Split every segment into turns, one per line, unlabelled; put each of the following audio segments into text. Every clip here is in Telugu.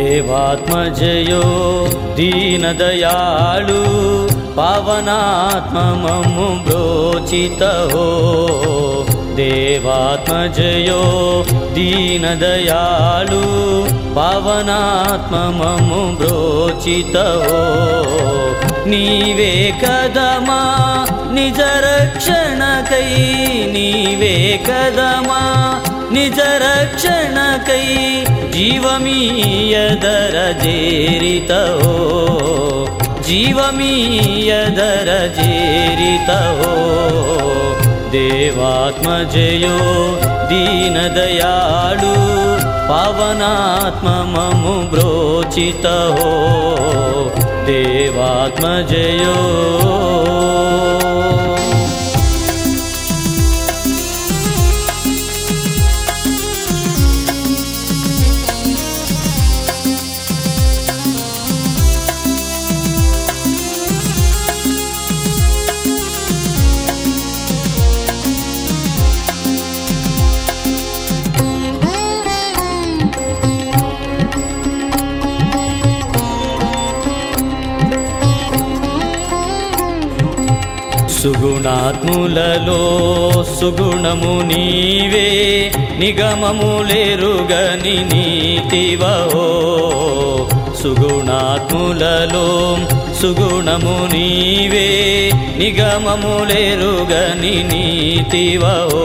దేవాత్మజయో దీనదయాళు పవనాత్మమము బ్రోచిత హో దేవాత్మజయో దీనదయాళు పవనాత్మమము బ్రోచిత హో నీవే కదమా నిజ రక్షణకై నీవే కదమా నిజ రక్షణకై జీవమీయదర జేరితో జీవమీయదర జేరితో దేవాత్మజయో దీనదయాళు పవనాత్మమము బ్రోచిత దేవాత్మజయో సుగుణాత్ములలో సుగుణము నీవే నిగమములెరుగని నీతివహో సుగుణాత్ములలో సుగుణము నీవే నిగమములెరుగని నీతివహో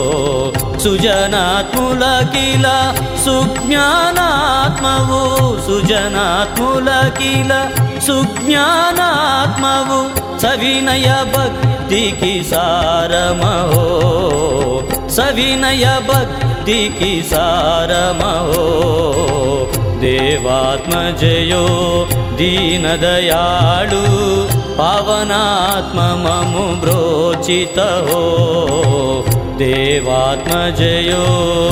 సుజనాత్ములకిల సుజ్ఞానాత్మవు సుజనాత్ములకిల సుజ్ఞానాత్మవు సవినయ భక్తికి సారమహో సవినయ భక్తికి సారమహో దేవాత్మజయో దీనదయాళు పవనాత్మమము బ్రోచిత హో దేవాత్మజయో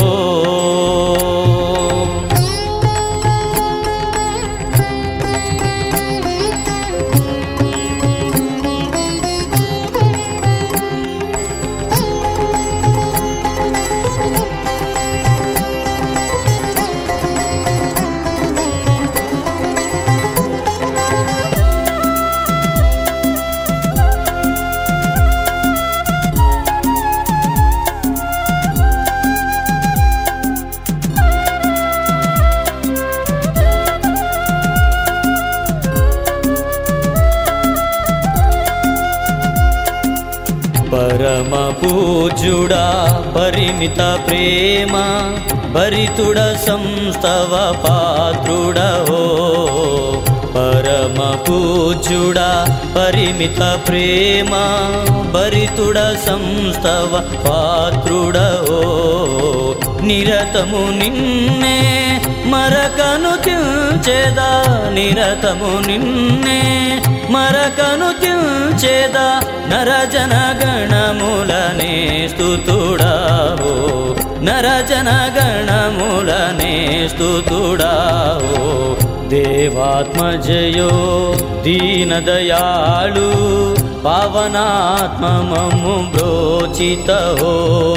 పరమ పూజ్యుడా పరిమిత ప్రేమ భరితుడ సంస్తవ పాత్రుడహో పరమ పూజ్యుడా పరిమిత ప్రేమ భరితుడ సంస్తవ పాత్రుడహో నిరతము నిన్నే మరకను తిల్చేదా నిరతము నిన్నే మరకను తిల్చేదా నరజన గణములనే స్తుతుడావో నరజన గణములనే స్తుతుడావో దేవాత్మజయో దీనదయాళు పవనాత్మమము బ్రోచిత హో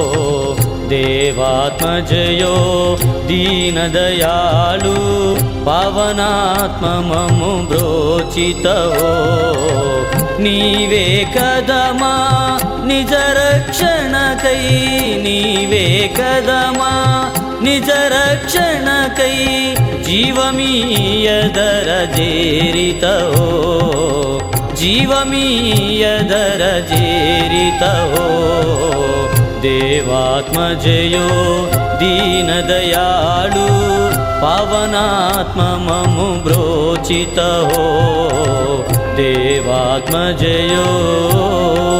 దేవాత్మజయో దీనదయాళు పవనాత్మమము బ్రోచిత హో నీవే కదమా నిజ రక్షణకై నీవే కదమా నిజ రక్షణకై జీవమీయదర జేరితో జీవమీయదర జేరితో దేవాత్మజయో దీనదయాళు పవనాత్మమము బ్రోచిత హో దేవాత్మజయో